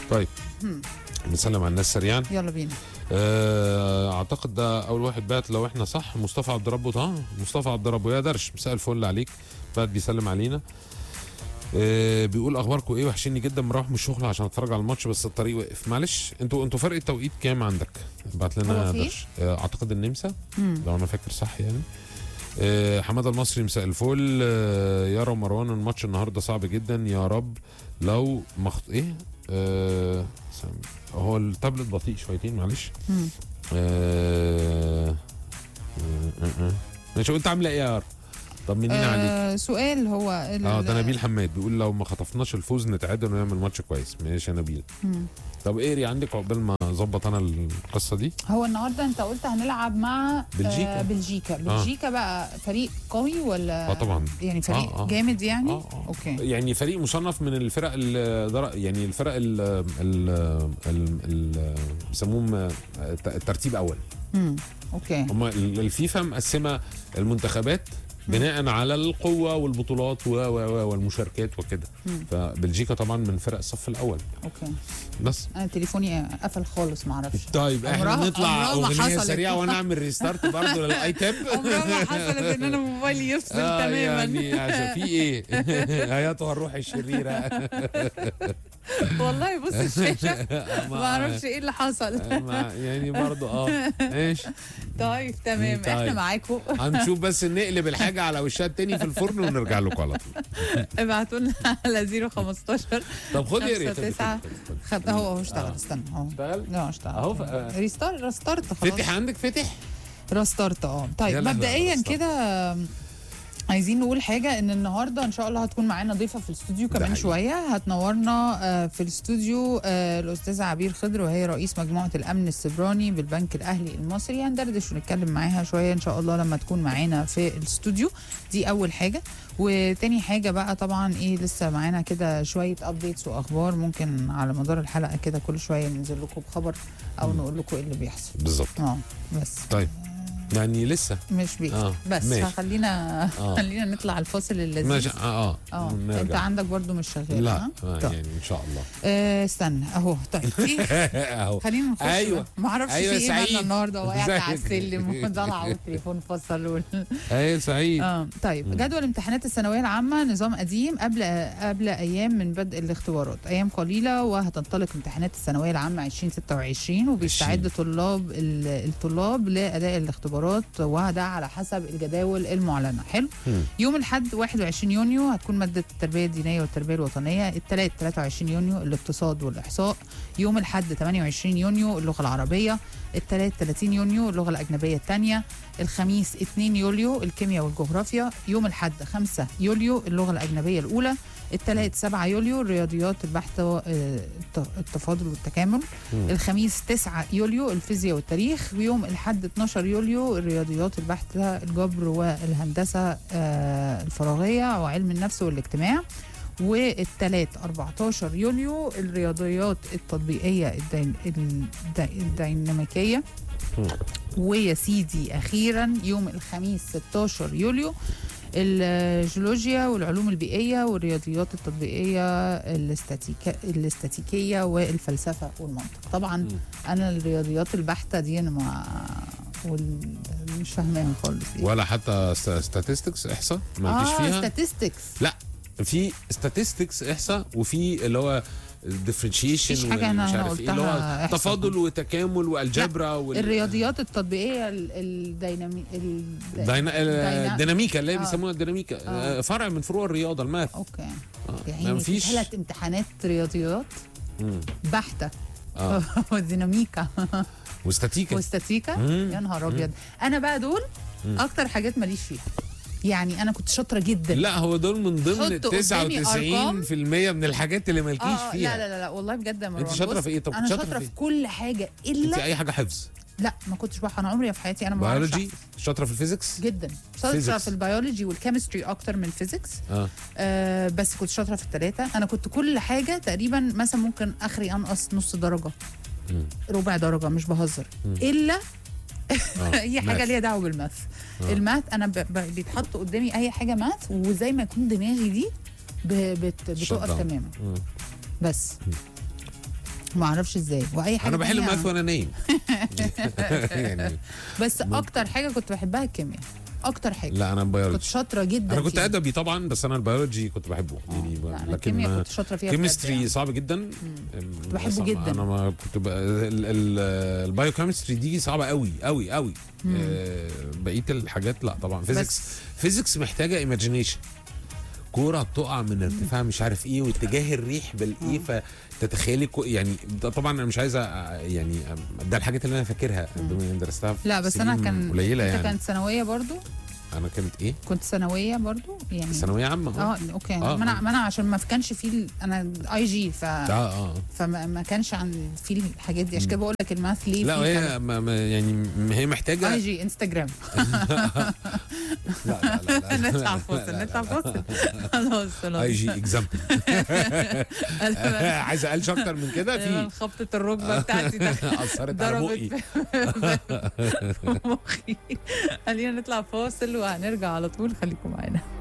طيب هم. نسلم على الناس سريعا يلا بينا آه، اعتقد ده اول واحد بعت لو احنا صح مصطفى عبد ربه اه مصطفى عبد ربه يا درش مساء الفل عليك بعد بيسلم علينا آه بيقول اخباركم ايه وحشني جدا مروح من الشغل عشان اتفرج على الماتش بس الطريق وقف معلش انتوا انتوا فرق التوقيت كام عندك بعت لنا هو يا في؟ درش آه اعتقد النمسا مم. لو انا فاكر صح يعني آه حماده المصري مساء الفل آه يارا مروان الماتش النهارده صعب جدا يا رب لو مخط ايه آه سام- هو التابلت بطيء شويتين معلش مم. آه... آه، آه، آه. ماشي وانت عامله ايه يا يارا؟ طمنينا عليك آه سؤال هو ال- اه ده نبيل حماد بيقول لو ما خطفناش الفوز نتعادل ونعمل ماتش كويس ماشي يا نبيل مم. طب ايه عندك عقبال ما اظبط انا القصه دي هو النهارده انت قلت هنلعب مع بلجيكا. آه بلجيكا بلجيكا بقى فريق قوي ولا اه طبعا يعني فريق آه، آه. جامد يعني اه اه اوكي يعني فريق مصنف من الفرق ال يعني الفرق ال ال ال- ال- بيسموهم آه، الترتيب اول مم. اوكي هم الفيفا مقسمه المنتخبات بناء على القوه والبطولات و و و والمشاركات وكده مم. فبلجيكا طبعا من فرق الصف الاول اوكي بس انا تليفوني قفل خالص ما اعرفش طيب احنا عمرها- نطلع عمرها ما اغنيه حصلت. سريعه وانا اعمل ريستارت برضه للاي تاب عمرها ما حصلت ان انا موبايلي يفصل آه تماما يعني عشان في ايه اياتها الروح الشريره والله بص الشاشه ما- ما اعرفش ايه اللي حصل ما- يعني برضه اه ماشي طيب تمام طيب. احنا معاكم هنشوف بس نقلب الحاجه على وشها التاني في الفرن ونرجع لكم على طول ابعتوا لنا على 015 طب خد يا ريت خمسة تسعة. خد اهو اهو اشتغل استنى اهو اشتغل اه اشتغل أهو ف- آه. ريستارت ريستارت خلاص فتح عندك فتح ريستارت اه طيب يلا مبدئيا restart. كده آم، عايزين نقول حاجة ان النهاردة ان شاء الله هتكون معانا ضيفة في الاستوديو ده كمان حقيقي. شوية هتنورنا آه، في الاستوديو آه، الأستاذة عبير خضر وهي رئيس مجموعة الأمن السبراني بالبنك الأهلي المصري هندردش ونتكلم معاها شوية ان شاء الله لما تكون معانا في الاستوديو دي أول حاجة وتاني حاجة بقى طبعا ايه لسه معانا كده شوية ابديتس واخبار ممكن على مدار الحلقة كده كل شوية ننزل لكم بخبر او نقول لكم ايه اللي بيحصل بالظبط اه بس طيب يعني لسه مش بيحصل آه، بس ماشي. فخلينا آه. خلينا نطلع الفاصل اللذيذ ماشي اه اه اه انت نرجع. عندك برضو مش شغال لا ها؟ آه طيب. يعني ان شاء الله آه استنى اهو طيب في اهو خلينا نخش أيوة. ما اعرفش أيوة في ايه سعيد. مالنا النهارده وقعت ازيك؟ على السلم وطلع والتليفون فصل وال... ايه سعيد اه طيب جدول امتحانات الثانويه العامه نظام قديم قبل قبل ايام من بدء الاختبارات ايام قليله وهتنطلق امتحانات الثانويه العامه 2026 وبيستعد طلاب ال- الطلاب لاداء الاختبارات وده على حسب الجداول المعلنه حلو مم. يوم الاحد 21 يونيو هتكون ماده التربيه الدينيه والتربيه الوطنيه الثلاث 23 يونيو الاقتصاد والاحصاء يوم الاحد 28 يونيو اللغه العربيه الثلاث 30 يونيو اللغه الاجنبيه الثانيه الخميس 2 يوليو الكيمياء والجغرافيا يوم الاحد 5 يوليو اللغه الاجنبيه الاولى الثلاث 7 يوليو الرياضيات البحث التفاضل والتكامل مم. الخميس 9 يوليو الفيزياء والتاريخ ويوم الاحد 12 يوليو الرياضيات البحث الجبر والهندسه آه، الفراغيه وعلم النفس والاجتماع والثلاث 14 يوليو الرياضيات التطبيقيه الدين الد- الديناميكيه مم. ويا سيدي اخيرا يوم الخميس 16 يوليو الجيولوجيا والعلوم البيئيه والرياضيات التطبيقيه الاستاتيكا الاستاتيكيه والفلسفه والمنطق طبعا مم. انا الرياضيات البحته دي انا ما وال... مش فاهماها خالص دي. ولا حتى ستاتستكس احصاء ما فيش اه فيها statistics لا في statistics احصاء وفي اللي هو differentiation مفيش حاجة أنا ومش هنا عارف ايه اللي قلتها هو إحصاء. تفاضل وتكامل والجبرا وال الرياضيات التطبيقيه ال- الدينامي ال... دينا... الديناميكا اللي هي آه. بيسموها الديناميكا آه. آه. فرع من فروع الرياضه الماث اوكي آه. يعني ما في فيش ثلاث امتحانات رياضيات مم. بحته اه وديناميكا واستاتيكا واستاتيكا مم. يا نهار ابيض انا بقى دول مم. اكتر حاجات ماليش فيها يعني انا كنت شاطره جدا لا هو دول من ضمن حط قدامي 99% من الحاجات اللي مالكيش آه فيها لا لا لا والله بجد يا مروان انت شاطره بص، في ايه طب انا شاطره شاطره في في ايه كل حاجه انت الا اي حاجه حفظ لا ما كنتش بقى انا عمري في حياتي انا ما بعرفش بيولوجي أحفظ. شاطره في الفيزيكس جدا شاطره Physics. في البيولوجي والكيمستري اكتر من الفيزيكس اه آه بس كنت شاطره في الثلاثه انا كنت كل حاجه تقريبا مثلا ممكن اخري انقص نص درجه مم. ربع درجه مش بهزر مم. الا آه. اي حاجه ماث. ليها دعوه بالماث آه. الماث انا ب... ب... بيتحط قدامي اي حاجه ماث وزي ما يكون دماغي دي ب... بت... Shut بتقف down. تماما مم. بس ما اعرفش ازاي واي حاجه انا بحل تانية- ماث وانا نايم يعني بس اكتر حاجه كنت بحبها الكيمياء اكتر حاجه لا انا كنت بيولوجي شاطره جدا انا كنت فيها. ادبي طبعا بس انا البيولوجي كنت بحبه يعني لا، أنا لكن الكيمياء ما- كنت شاطره فيها بجد كيمستري يعني. صعب جدا بحبه أصلاً جدا. انا ما كنت ب... ال... ال... البايوكيمستري دي صعبه قوي قوي قوي آه بقيه الحاجات لا طبعا فيزيكس بس فيزيكس محتاجه ايماجينيشن كوره بتقع من ارتفاع مش عارف ايه واتجاه الريح بالايه فتتخيلي كو يعني ده طبعا انا مش عايزه يعني ده الحاجات اللي انا فاكرها بما اني درستها في لا بس انا سنين كان قليله انت يعني كانت ثانويه برضو انا كانت ايه كنت ثانويه برضو يعني ثانويه عامه اه اوكي آه، ما انا آه. ما انا عشان ما كانش في ال- انا اي جي ف اه اه فما ما كانش عن في الحاجات دي عشان كده بقول لك الماث ليه لا في هي ما ما يعني م- هي محتاجه اي جي انستجرام لا لا لا, لا. نطلع فاصل نطلع فاصل خلاص خلاص اي جي اكزامبل عايز اقلش اكتر من كده أيوة، في خبطة الركبة بتاعتي ده اثرت على بقي ضربت في مخي خلينا نطلع فاصل وهنرجع على طول خليكم معانا